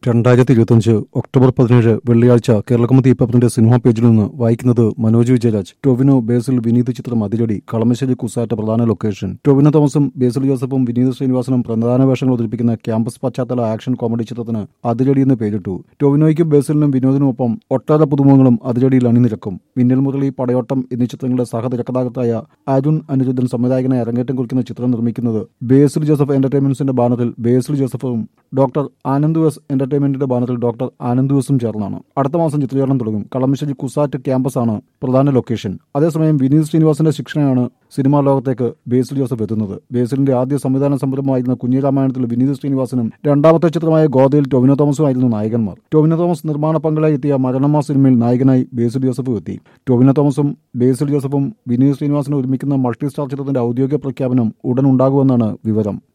രണ്ടായിരത്തി ഇരുപത്തിയഞ്ച് ഒക്ടോബർ പതിനേഴ് വെള്ളിയാഴ്ച കേരളകൗമുദി പേപ്പറിന്റെ സിനിമാ പേജിൽ നിന്ന് വായിക്കുന്നത് മനോജ് വിജയരാജ് ടൊവിനോ ബേസിൽ വിനീത് ചിത്രം അതിരടി കളമശ്ശേരി കുസാറ്റ പ്രധാന ലൊക്കേഷൻ ടൊവിനോ തോമസും ബേസിൽ ജോസഫും വിനീത് ശ്രീനിവാസനും പ്രധാന വേഷങ്ങൾ അവതരിപ്പിക്കുന്ന ക്യാമ്പസ് പശ്ചാത്തല ആക്ഷൻ കോമഡി ചിത്രത്തിന് അതിരടി എന്ന് പേരിട്ടു ടൊവിനോയ്ക്കും ബേസിലിനും വിനോദിനുമൊപ്പം ഒട്ടേറെ പുതുമുഖങ്ങളും അതിരടിയിൽ അണിനിരക്കും മിന്നൽ മുരളി പടയോട്ടം എന്നീ ചിത്രങ്ങളുടെ സഹതിരക്കഥാകൃത്തായ അരുൺ അനിരുദ്ധൻ സംവിധായകനെ അരങ്ങേറ്റം കുറിക്കുന്ന ചിത്രം നിർമ്മിക്കുന്നത് ബേസിൽ ജോസഫ് എന്റർടൈൻമെന്റ്സിന്റെ ബാനറിൽ ബേസിൽ ജോസഫും ഡോക്ടർ ആനന്ദ് എസ് എന്റർടൈൻമെന്റിന്റെ ബാനറിൽ ഡോക്ടർ ആനന്ദ് എസും ചേർന്നാണ് അടുത്ത മാസം ചിത്രീകരണം തുടങ്ങും കളമശ്ശേരി കുസാറ്റ് ക്യാമ്പസാണ് പ്രധാന ലൊക്കേഷൻ അതേസമയം വിനീത് ശ്രീനിവാസന്റെ ശിക്ഷണയാണ് സിനിമാ ലോകത്തേക്ക് ബേസിൽ ജോസഫ് എത്തുന്നത് ബേസിലിന്റെ ആദ്യ സംവിധാന സംരംഭമായിരുന്ന കുഞ്ഞിരാമായണത്തിൽ വിനീത് ശ്രീനിവാസനും രണ്ടാമത്തെ ചിത്രമായ ഗോദയിൽ ടൊവിനോ തോമസുമായിരുന്നു നായകന്മാർ ടൊവിനോ തോമസ് നിർമ്മാണ പങ്കാളായി എത്തിയ മരണമാ സിനിമയിൽ നായകനായി ബേസിൽ ജോസഫ് എത്തി ടൊവിനോ തോമസും ബേസിൽ ജോസഫും വിനീത് ശ്രീനിവാസനും ഒരുമിക്കുന്ന മൾട്ടി സ്റ്റാർ ചിത്രത്തിന്റെ ഔദ്യോഗിക പ്രഖ്യാപനം ഉടൻ ഉണ്ടാകുമെന്നാണ് വിവരം